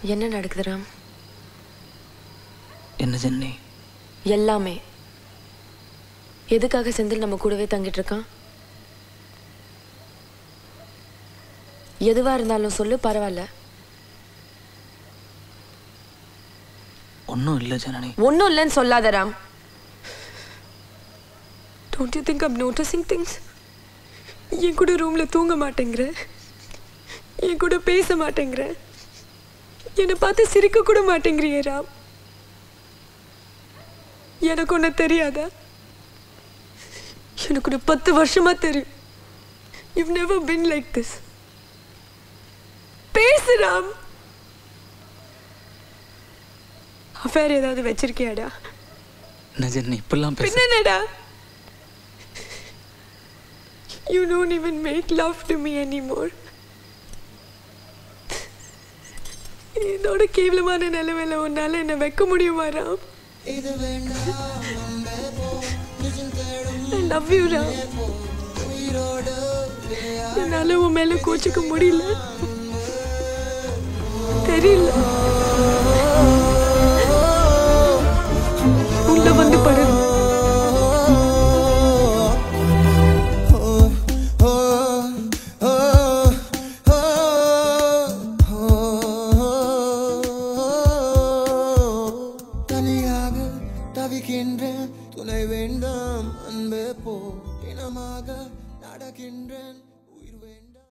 என்ன நடக்குது ராம் என்ன ஜென்னி எல்லாமே எதுக்காக செந்தில் நம்ம கூடவே தங்கிட்டு இருக்கான் எதுவா இருந்தாலும் சொல்லு பரவாயில்ல ஒன்றும் இல்லை ஜனனி ஒன்றும் இல்லைன்னு சொல்லாத Ram don't you think I'm noticing things என் கூட ரூம்ல தூங்க மாட்டேங்கிற என் கூட பேச மாட்டேங்கிற என்னை பார்த்து சிரிக்க கூட மாட்டேங்கிறியே ராம் எனக்கு ஒன்று தெரியாதா எனக்கு ஒரு பத்து வருஷமா தெரியும் you never been like this பேசு ராம் அஃபேர் ஏதாவது வச்சிருக்கியாடா என்ன ஜென்னி இப்படிலாம் பேச என்னடா You don't even make love to me anymore. இதோட கேவலமான நிலைமையில உன்னால என்ன வைக்க முடியுமா Ram I love you Ram என்னால உன் மேல கோச்சிக்க முடியல தெரியல உள்ள வந்து படுது தனியாக தவிக்கின்றேன் துணை வேண்டாம் அன்பே போ இனமாக நடக்கின்றேன் உயிர் வேண்டும்